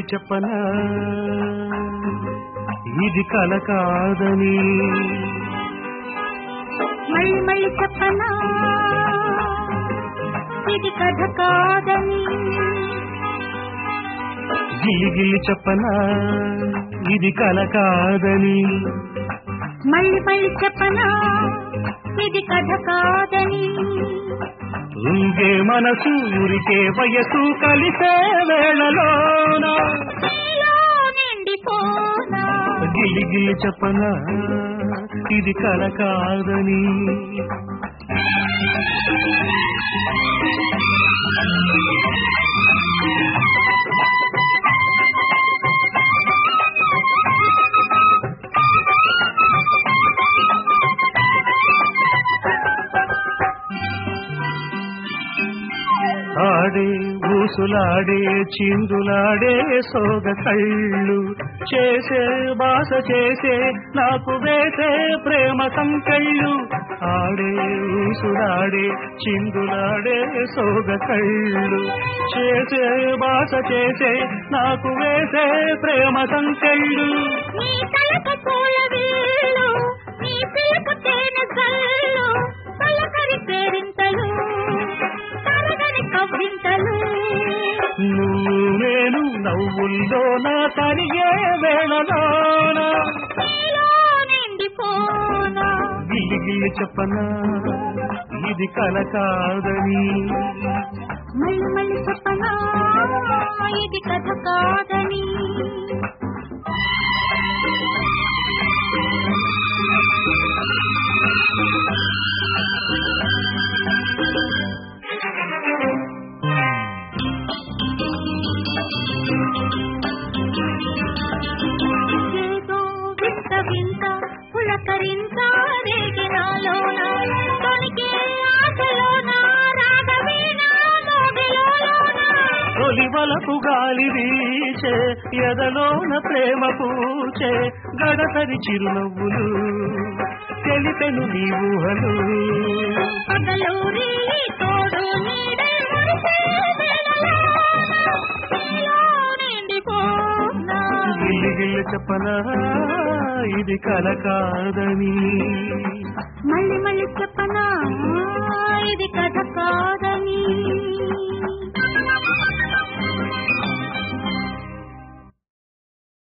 చెప్పనా ఇది కల కాదని మళ్ళీ మళ్ళీ చెప్పనా ఇది కథ కాదని గిల్లి గిల్లి చెప్పనా ఇది కల కాదని మళ్ళీ మళ్ళీ చెప్పనా ఇది కథ కాదని ఊగే మనసు ఊరికే వయసు కలిసే వేళలోన నీలో నిండిపోనా గిల్లి గిల్లి చెప్పనా ఇది కల కాదని ఆడే ఊసులాడే చిందులాడే సోగ కళ్ళు చేసే బాస చేసే నాకు వేసే ప్రేమ సంకళ్ళు ఆడే ఊసులాడే చిందులాడే సోగ కళ్ళు చేసే బాస చేసే నాకు వేసే ప్రేమ సంకళ్ళు నీ తలకు పూల విల్లు నీ పిలుపు తేనె కళ్ళు పలకరి పేరింతలు తరగని కవ్వింతలు నువ్వు నేను నవ్వుల్లో నా తనిగే వేళలోనా నీలో నిండిపోనా గిల్లి గిల్లి చెప్పనా ఇది కల కాదని మళ్ళీ మళ్ళీ చెప్పనా ఇది కథ కాదని ఏదో వింత వింత పులకరింత రేగినాలోన తొణికే ఆశలోన రాగవీణ మోగిలోన తొలి వలపు గాలి వీచే ఎదలోన ప్రేమ పూచే గడసరి చిరునవ్వులు తెలిపెను నీ ఊహలు పగలూరి తోడు నీడే మురిసే వేళలోన నీలో నిండిపోనా గిల్లి గిల్లి చెప్పనా ఇది కల కాదని మళ్ళీ మళ్ళీ చెప్పనా ఇది కథ కాదని